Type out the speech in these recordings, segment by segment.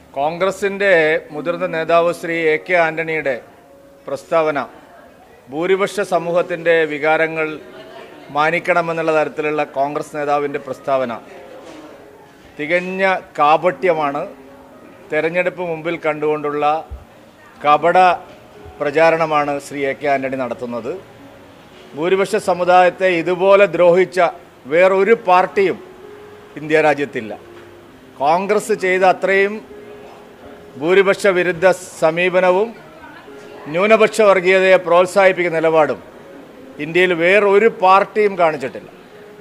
കോൺഗ്രസിന്റെ മുതിർന്ന നേതാവ് ശ്രീ എ കെ ആന്റണിയുടെ പ്രസ്താവന ഭൂരിപക്ഷ സമൂഹത്തിന്റെ വികാരങ്ങൾ മാനിക്കണമെന്നുള്ള തരത്തിലുള്ള കോൺഗ്രസ് നേതാവിന്റെ പ്രസ്താവന തികഞ്ഞ കാപട്യമാണ് തെരഞ്ഞെടുപ്പ് മുമ്പിൽ കണ്ടുകൊണ്ടുള്ള കപട പ്രചാരണമാണ് ശ്രീ എ കെ ആന്റണി നടത്തുന്നത് ഭൂരിപക്ഷ സമുദായത്തെ ഇതുപോലെ ദ്രോഹിച്ച വേറൊരു പാർട്ടിയും ഇന്ത്യ രാജ്യത്തില്ല കോൺഗ്രസ് ചെയ്ത അത്രയും ഭൂരിപക്ഷ വിരുദ്ധ സമീപനവും ന്യൂനപക്ഷ വർഗീയതയെ പ്രോത്സാഹിപ്പിക്കുന്ന നിലപാടും ഇന്ത്യയിൽ വേറൊരു പാർട്ടിയും കാണിച്ചിട്ടില്ല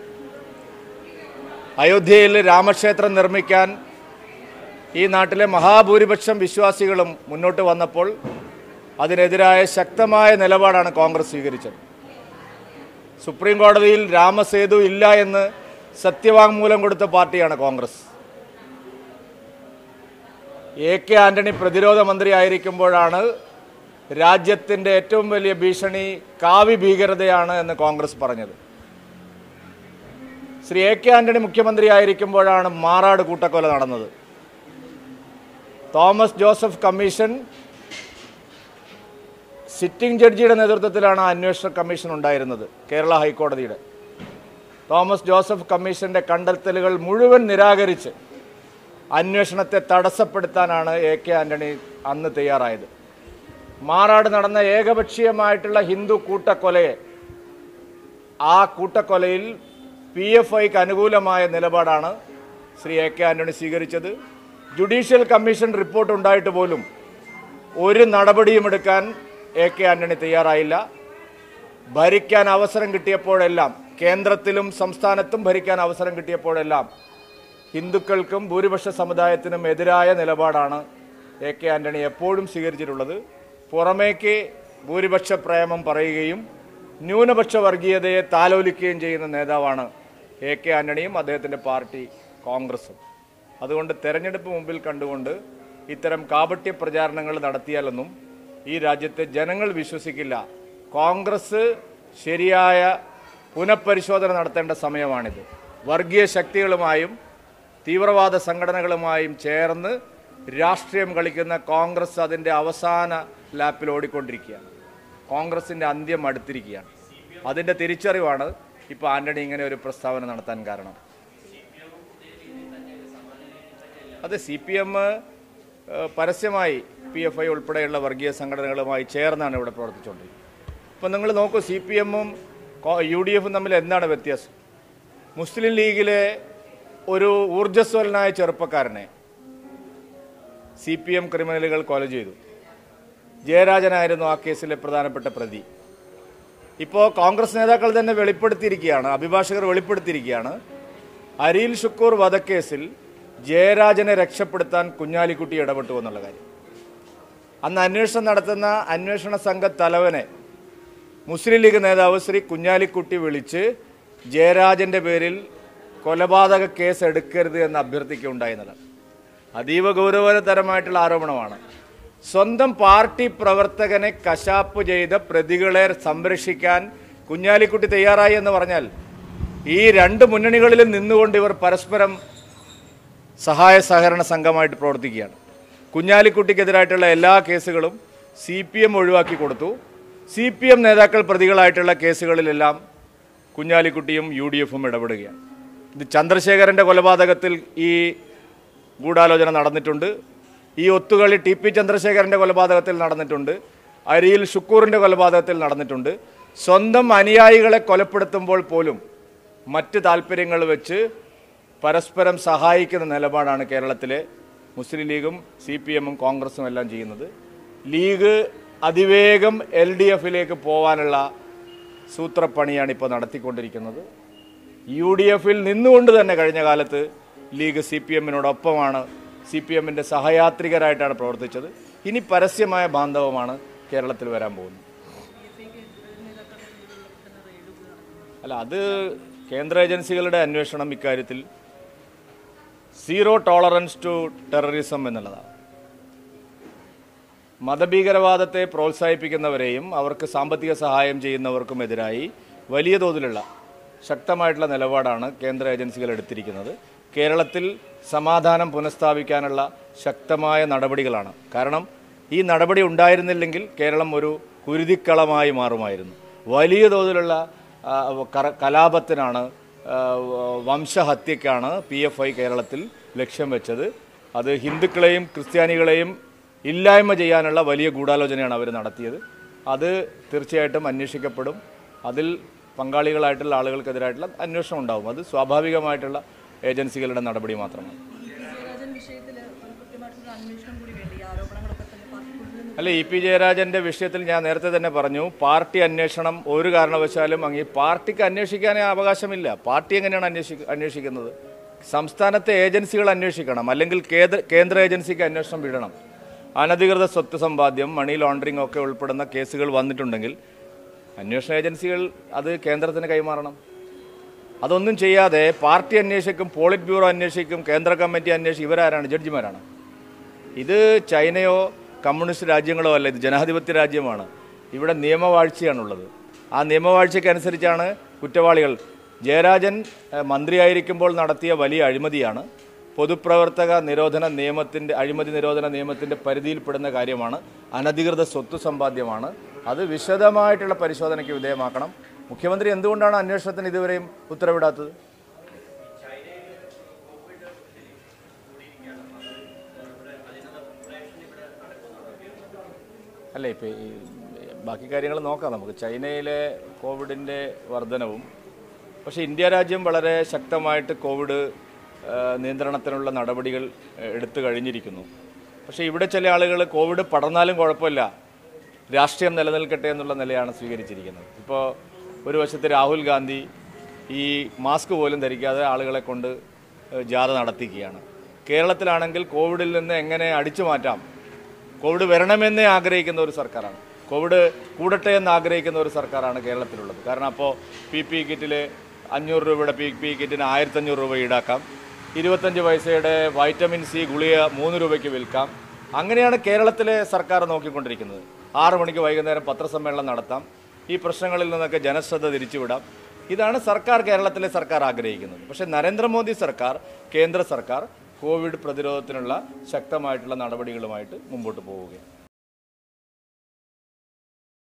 അയോധ്യയിൽ രാമക്ഷേത്രം നിർമ്മിക്കാൻ ഈ നാട്ടിലെ മഹാഭൂരിപക്ഷം വിശ്വാസികളും മുന്നോട്ട് വന്നപ്പോൾ അതിനെതിരായ ശക്തമായ നിലപാടാണ് കോൺഗ്രസ് സ്വീകരിച്ചത് സുപ്രീം കോടതിയിൽ രാമസേതു ഇല്ല എന്ന് സത്യവാങ്മൂലം കൊടുത്ത പാർട്ടിയാണ് കോൺഗ്രസ് എ കെ ആന്റണി പ്രതിരോധ മന്ത്രി ആയിരിക്കുമ്പോഴാണ് രാജ്യത്തിൻ്റെ ഏറ്റവും വലിയ ഭീഷണി കാവി ഭീകരതയാണ് എന്ന് കോൺഗ്രസ് പറഞ്ഞത് ശ്രീ എ കെ ആന്റണി മുഖ്യമന്ത്രി ആയിരിക്കുമ്പോഴാണ് മാറാട് കൂട്ടക്കൊല നടന്നത് തോമസ് ജോസഫ് കമ്മീഷൻ സിറ്റിംഗ് ജഡ്ജിയുടെ നേതൃത്വത്തിലാണ് ആ അന്വേഷണ കമ്മീഷൻ ഉണ്ടായിരുന്നത് കേരള ഹൈക്കോടതിയുടെ തോമസ് ജോസഫ് കമ്മീഷന്റെ കണ്ടെത്തലുകൾ മുഴുവൻ നിരാകരിച്ച് അന്വേഷണത്തെ തടസ്സപ്പെടുത്താനാണ് എ കെ ആന്റണി അന്ന് തയ്യാറായത് മാറാട് നടന്ന ഏകപക്ഷീയമായിട്ടുള്ള ഹിന്ദു കൂട്ടക്കൊലയെ ആ കൂട്ടക്കൊലയിൽ പി എഫ് ഐക്ക് അനുകൂലമായ നിലപാടാണ് ശ്രീ എ കെ ആന്റണി സ്വീകരിച്ചത് ജുഡീഷ്യൽ കമ്മീഷൻ റിപ്പോർട്ട് ഉണ്ടായിട്ട് പോലും ഒരു നടപടിയും എടുക്കാൻ എ കെ ആന്റണി തയ്യാറായില്ല ഭരിക്കാൻ അവസരം കിട്ടിയപ്പോഴെല്ലാം കേന്ദ്രത്തിലും സംസ്ഥാനത്തും ഭരിക്കാൻ അവസരം കിട്ടിയപ്പോഴെല്ലാം ഹിന്ദുക്കൾക്കും ഭൂരിപക്ഷ സമുദായത്തിനും എതിരായ നിലപാടാണ് എ കെ ആന്റണി എപ്പോഴും സ്വീകരിച്ചിട്ടുള്ളത് പുറമേക്ക് ഭൂരിപക്ഷ പ്രേമം പറയുകയും ന്യൂനപക്ഷ വർഗീയതയെ താലോലിക്കുകയും ചെയ്യുന്ന നേതാവാണ് എ കെ ആന്റണിയും അദ്ദേഹത്തിൻ്റെ പാർട്ടി കോൺഗ്രസും അതുകൊണ്ട് തെരഞ്ഞെടുപ്പ് മുമ്പിൽ കണ്ടുകൊണ്ട് ഇത്തരം കാപട്യ പ്രചാരണങ്ങൾ നടത്തിയാലൊന്നും ഈ രാജ്യത്തെ ജനങ്ങൾ വിശ്വസിക്കില്ല കോൺഗ്രസ് ശരിയായ പുനഃപരിശോധന നടത്തേണ്ട സമയമാണിത് വർഗീയ ശക്തികളുമായും തീവ്രവാദ സംഘടനകളുമായും ചേർന്ന് രാഷ്ട്രീയം കളിക്കുന്ന കോൺഗ്രസ് അതിൻ്റെ അവസാന ലാപ്പിൽ ഓടിക്കൊണ്ടിരിക്കുകയാണ് കോൺഗ്രസിൻ്റെ അന്ത്യം അടുത്തിരിക്കുകയാണ് അതിൻ്റെ തിരിച്ചറിവാണ് ഇപ്പോൾ ആന്റണി ഇങ്ങനെ ഒരു പ്രസ്താവന നടത്താൻ കാരണം അത് സി പി എം പരസ്യമായി പി എഫ് ഐ ഉൾപ്പെടെയുള്ള വർഗീയ സംഘടനകളുമായി ചേർന്നാണ് ഇവിടെ പ്രവർത്തിച്ചുകൊണ്ടിരിക്കുന്നത് ഇപ്പം നിങ്ങൾ നോക്കൂ സി പി എമ്മും യു ഡി എഫും തമ്മിൽ എന്താണ് വ്യത്യാസം മുസ്ലിം ലീഗിലെ ഒരു ഊർജ്ജസ്വലനായ ചെറുപ്പക്കാരനെ സി പി എം ക്രിമിനലുകൾ കൊല ചെയ്തു ജയരാജനായിരുന്നു ആ കേസിലെ പ്രധാനപ്പെട്ട പ്രതി ഇപ്പോൾ കോൺഗ്രസ് നേതാക്കൾ തന്നെ വെളിപ്പെടുത്തിയിരിക്കുകയാണ് അഭിഭാഷകർ വെളിപ്പെടുത്തിയിരിക്കുകയാണ് അരിയിൽ ഷുക്കൂർ വധക്കേസിൽ ജയരാജനെ രക്ഷപ്പെടുത്താൻ കുഞ്ഞാലിക്കുട്ടി ഇടപെട്ടു എന്നുള്ള കാര്യം അന്ന് അന്വേഷണം നടത്തുന്ന അന്വേഷണ സംഘ തലവനെ മുസ്ലിം ലീഗ് നേതാവ് ശ്രീ കുഞ്ഞാലിക്കുട്ടി വിളിച്ച് ജയരാജന്റെ പേരിൽ കൊലപാതക കേസ് എടുക്കരുത് എന്ന് അഭ്യർത്ഥിക്കുകയുണ്ടായിരുന്നതാണ് അതീവ ഗൗരവതരമായിട്ടുള്ള ആരോപണമാണ് സ്വന്തം പാർട്ടി പ്രവർത്തകനെ കശാപ്പ് ചെയ്ത പ്രതികളെ സംരക്ഷിക്കാൻ കുഞ്ഞാലിക്കുട്ടി തയ്യാറായി എന്ന് പറഞ്ഞാൽ ഈ രണ്ട് മുന്നണികളിലും നിന്നുകൊണ്ട് ഇവർ പരസ്പരം സഹായ സഹകരണ സംഘമായിട്ട് പ്രവർത്തിക്കുകയാണ് കുഞ്ഞാലിക്കുട്ടിക്കെതിരായിട്ടുള്ള എല്ലാ കേസുകളും സി പി എം ഒഴിവാക്കി കൊടുത്തു സി പി എം നേതാക്കൾ പ്രതികളായിട്ടുള്ള കേസുകളിലെല്ലാം കുഞ്ഞാലിക്കുട്ടിയും യു ഡി എഫും ഇടപെടുകയാണ് ഇത് ചന്ദ്രശേഖരൻ്റെ കൊലപാതകത്തിൽ ഈ ഗൂഢാലോചന നടന്നിട്ടുണ്ട് ഈ ഒത്തുകളി ടി പി ചന്ദ്രശേഖരൻ്റെ കൊലപാതകത്തിൽ നടന്നിട്ടുണ്ട് അരിയിൽ ഷുക്കൂറിൻ്റെ കൊലപാതകത്തിൽ നടന്നിട്ടുണ്ട് സ്വന്തം അനുയായികളെ കൊലപ്പെടുത്തുമ്പോൾ പോലും മറ്റ് താല്പര്യങ്ങൾ വെച്ച് പരസ്പരം സഹായിക്കുന്ന നിലപാടാണ് കേരളത്തിലെ മുസ്ലിം ലീഗും സി പി എമ്മും കോൺഗ്രസും എല്ലാം ചെയ്യുന്നത് ലീഗ് അതിവേഗം എൽ ഡി എഫിലേക്ക് പോകാനുള്ള സൂത്രപ്പണിയാണ് ഇപ്പോൾ നടത്തിക്കൊണ്ടിരിക്കുന്നത് യു ഡി എഫിൽ നിന്നുകൊണ്ട് തന്നെ കഴിഞ്ഞ കാലത്ത് ലീഗ് സി പി എമ്മിനോടൊപ്പമാണ് സി പി എമ്മിൻ്റെ സഹയാത്രികരായിട്ടാണ് പ്രവർത്തിച്ചത് ഇനി പരസ്യമായ ബാന്ധവമാണ് കേരളത്തിൽ വരാൻ പോകുന്നത് അല്ല അത് കേന്ദ്ര ഏജൻസികളുടെ അന്വേഷണം ഇക്കാര്യത്തിൽ സീറോ ടോളറൻസ് ടു ടെററിസം എന്നുള്ളതാണ് മതഭീകരവാദത്തെ പ്രോത്സാഹിപ്പിക്കുന്നവരെയും അവർക്ക് സാമ്പത്തിക സഹായം ചെയ്യുന്നവർക്കുമെതിരായി വലിയ തോതിലുള്ള ശക്തമായിട്ടുള്ള നിലപാടാണ് കേന്ദ്ര ഏജൻസികൾ എടുത്തിരിക്കുന്നത് കേരളത്തിൽ സമാധാനം പുനഃസ്ഥാപിക്കാനുള്ള ശക്തമായ നടപടികളാണ് കാരണം ഈ നടപടി ഉണ്ടായിരുന്നില്ലെങ്കിൽ കേരളം ഒരു കുരുതിക്കളമായി മാറുമായിരുന്നു വലിയ തോതിലുള്ള ആ, കറ- കലാപത്തിനാണ് ആ, വംശഹത്യക്കാണ് പി എഫ് ഐ കേരളത്തിൽ ലക്ഷ്യം വെച്ചത് അത് ഹിന്ദുക്കളെയും ക്രിസ്ത്യാനികളെയും ഇല്ലായ്മ ചെയ്യാനുള്ള വലിയ ഗൂഢാലോചനയാണ് അവർ നടത്തിയത് അത് തീർച്ചയായിട്ടും അന്വേഷിക്കപ്പെടും അതിൽ പങ്കാളികളായിട്ടുള്ള ആളുകൾക്കെതിരായിട്ടുള്ള അന്വേഷണം ഉണ്ടാവും അത് സ്വാഭാവികമായിട്ടുള്ള ഏജൻസികളുടെ നടപടി മാത്രമാണ് ജയരാജൻ വിഷയത്തിൽ കൃത്യമായിട്ടുള്ള അന്വേഷണം കൂടി വേണ്ടി ഈ ആരോപണങ്ങളൊക്കെ തന്നെ പാർട്ടിക്കുള്ളിൽ നിന്ന് അല്ല ഇ പി ജയരാജന്റെ വിഷയത്തിൽ ഞാൻ നേരത്തെ തന്നെ പറഞ്ഞു പാർട്ടി അന്വേഷണം ഒരു കാരണവശാലും അങ്ങ് പാർട്ടിക്ക് അന്വേഷിക്കാനേ അവകാശമില്ല പാർട്ടി എങ്ങനെയാണ് അന്വേഷി അന്വേഷിക്കുന്നത് സംസ്ഥാനത്തെ ഏജൻസികൾ അന്വേഷിക്കണം അല്ലെങ്കിൽ കേന്ദ്ര കേന്ദ്ര ഏജൻസിക്ക് അന്വേഷണം വിടണം അനധികൃത സ്വത്ത് സമ്പാദ്യം മണി ലോണ്ടറിംഗ് ഒക്കെ ഉൾപ്പെടുന്ന കേസുകൾ വന്നിട്ടുണ്ടെങ്കിൽ അന്വേഷണ ഏജൻസികൾ അത് കേന്ദ്രത്തിന് കൈമാറണം അതൊന്നും ചെയ്യാതെ പാർട്ടി അന്വേഷിക്കും പോളിറ്റ് ബ്യൂറോ അന്വേഷിക്കും കേന്ദ്ര കമ്മിറ്റി അന്വേഷിക്കും ഇവരാരാണ് ജഡ്ജിമാരാണ് ഇത് ചൈനയോ കമ്മ്യൂണിസ്റ്റ് രാജ്യങ്ങളോ അല്ല ഇത് ജനാധിപത്യ രാജ്യമാണ് ഇവിടെ നിയമവാഴ്ചയാണുള്ളത് ആ നിയമവാഴ്ചയ്ക്കനുസരിച്ചാണ് കുറ്റവാളികൾ ജയരാജൻ ഏഹ്, മന്ത്രിയായിരിക്കുമ്പോൾ നടത്തിയ വലിയ അഴിമതിയാണ് പൊതുപ്രവർത്തക നിരോധന നിയമത്തിൻ്റെ അഴിമതി നിരോധന നിയമത്തിൻ്റെ പരിധിയിൽപ്പെടുന്ന കാര്യമാണ് അനധികൃത സ്വത്ത് സമ്പാദ്യമാണ് അത് വിശദമായിട്ടുള്ള പരിശോധനയ്ക്ക് വിധേയമാക്കണം മുഖ്യമന്ത്രി എന്തുകൊണ്ടാണ് അന്വേഷണത്തിന് ഇതുവരെയും ഉത്തരവിടാത്തത് അല്ല ഇപ്പം ഈ ബാക്കി കാര്യങ്ങൾ നോക്കാം നമുക്ക് ചൈനയിലെ കോവിഡിൻ്റെ വർധനവും പക്ഷേ ഇന്ത്യ രാജ്യം വളരെ ശക്തമായിട്ട് കോവിഡ് ആ, നിയന്ത്രണത്തിനുള്ള നടപടികൾ ആ, എടുത്തു കഴിഞ്ഞിരിക്കുന്നു പക്ഷേ ഇവിടെ ചില ആളുകൾ കോവിഡ് പടർന്നാലും കുഴപ്പമില്ല രാഷ്ട്രീയം നിലനിൽക്കട്ടെ എന്നുള്ള നിലയാണ് സ്വീകരിച്ചിരിക്കുന്നത് ഇപ്പോൾ ഒരു വശത്ത് രാഹുൽ ഗാന്ധി ഈ മാസ്ക് പോലും ധരിക്കാതെ ആളുകളെ കൊണ്ട് ഏഹ്, ജാഥ നടത്തിക്കുകയാണ് കേരളത്തിലാണെങ്കിൽ കോവിഡിൽ നിന്ന് എങ്ങനെ അടിച്ചു മാറ്റാം കോവിഡ് വരണമെന്നേ ആഗ്രഹിക്കുന്ന ഒരു സർക്കാരാണ് കോവിഡ് കൂടട്ടെ എന്ന് ആഗ്രഹിക്കുന്ന ഒരു സർക്കാരാണ് കേരളത്തിലുള്ളത് കാരണം അപ്പോൾ പി പി കിറ്റിൽ അഞ്ഞൂറ് രൂപയുടെ പി പി കിറ്റിന് ആയിരത്തഞ്ഞൂറ് രൂപ ഈടാക്കാം ഇരുപത്തഞ്ച് പൈസയുടെ വൈറ്റമിൻ സി ഗുളിക മൂന്ന് രൂപയ്ക്ക് വിൽക്കാം അങ്ങനെയാണ് കേരളത്തിലെ സർക്കാർ നോക്കിക്കൊണ്ടിരിക്കുന്നത് ആറ് മണിക്ക് വൈകുന്നേരം പത്രസമ്മേളനം നടത്താം ഈ പ്രശ്നങ്ങളിൽ നിന്നൊക്കെ ജനശ്രദ്ധ തിരിച്ചുവിടാം ഇതാണ് സർക്കാർ കേരളത്തിലെ സർക്കാർ ആഗ്രഹിക്കുന്നത് പക്ഷേ നരേന്ദ്രമോദി സർക്കാർ കേന്ദ്ര സർക്കാർ കോവിഡ് പ്രതിരോധത്തിനുള്ള ശക്തമായിട്ടുള്ള നടപടികളുമായിട്ട് മുമ്പോട്ട് പോവുകയാണ്